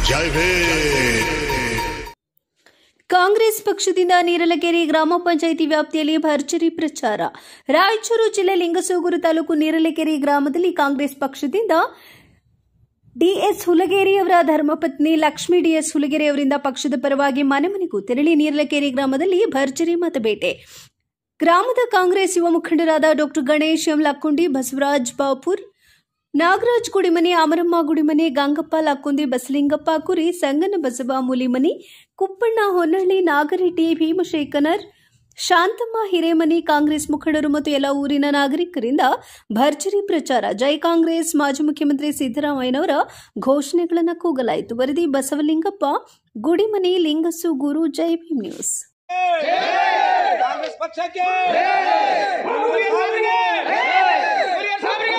ಜೈ ಭೀಮ್ ಕಾಂಗ್ರೆಸ್ ಪಕ್ಷದಿಂದ ನೀರಲಕೆರೆ ಗ್ರಾಮ ಪಂಚಾಯಿತಿ ವ್ಯಾಪ್ತಿಯಲ್ಲಿ ಭರ್ಜರಿ ಪ್ರಚಾರ ರಾಯಚೂರು ಜಿಲ್ಲೆ ಲಿಂಗಸೂಗೂರು ತಾಲೂಕು ನೀರಲಕೆರೆ ಗ್ರಾಮದಲ್ಲಿ ಕಾಂಗ್ರೆಸ್ ಪಕ್ಷದಿಂದ ಡಿಎಸ್ ಹುಲಗೇರಿ ಅವರ ಧರ್ಮಪತ್ನಿ ಲಕ್ಷ್ಮೀ ಡಿಎಸ್ ಹುಲಗೇರಿ ಅವರಿಂದ ಪಕ್ಷದ ಪರವಾಗಿ ಮನೆ ಮನೆಗೂ ತೆರಳಿ ನೀರಲಕೆರೆ ಗ್ರಾಮದಲ್ಲಿ ಭರ್ಜರಿ ಮತಬೇಟೆ ಗ್ರಾಮದ ಕಾಂಗ್ರೆಸ್ ಯುವ ಮುಖಂಡರಾದ ಡಾಕ್ಟರ್ ಗಣೇಶ್ ಎಂ ಲಕ್ಕುಂಡಿ ಬಸವರಾಜ್ ಬಾಪುರ್ ನಾಗರಾಜ್ ಗುಡಿಮನೆ ಅಮರಮ್ಮ ಗುಡಿಮನೆ ಗಂಗಪ್ಪ ಲಕ್ಕುಂದಿ ಬಸಲಿಂಗಪ್ಪ ಕುರಿ ಸಂಗನ ಬಸವ ಮುಲಿಮನಿ ಕುಪ್ಪಣ್ಣ ಹೊನ್ನಳ್ಳಿ ನಾಗರೆಡ್ಡಿ ಭೀಮಶೇಖನರ್ ಶಾಂತಮ್ಮ ಹಿರೇಮನಿ ಕಾಂಗ್ರೆಸ್ ಮುಖಂಡರು ಮತ್ತು ಎಲ್ಲ ಊರಿನ ನಾಗರಿಕರಿಂದ ಭರ್ಜರಿ ಪ್ರಚಾರ ಜೈ ಕಾಂಗ್ರೆಸ್ ಮಾಜಿ ಮುಖ್ಯಮಂತ್ರಿ ಸಿದ್ದರಾಮಯ್ಯನವರ ಘೋಷಣೆಗಳನ್ನು ಕೂಗಲಾಯಿತು ವರದಿ ಬಸವಲಿಂಗಪ್ಪ ಗುಡಿಮನಿ ಲಿಂಗಸು ಗುರು ಜೈ ಭೀಮ್ ನ್ಯೂಸ್ ಕಾಂಗ್ರೆಸ್ ಪಕ್ಷಕ್ಕೆ ಮುರುಘಾ ಸಾಹೇಬ್ರಿಗೆ! ಮುರುಘಾ ಸಾಹೇಬ್ರಿಗೆ!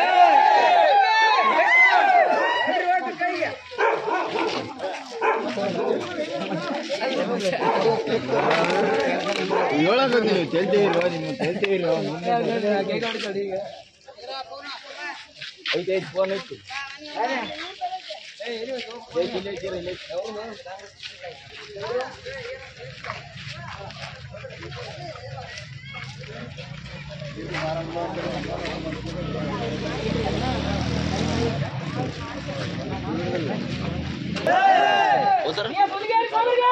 ಹೇಳಕ ನೀವು ಚೆಲ್ತೀವಿಲ್ವ ನೀವು ಚೆಲ್ತೀವಿಲ್ವ ಐತೆ ಫೋನ್ ಐತಿ ಮುರುಘಾ ಸಾಹೇಬ್ರಿಗೆ!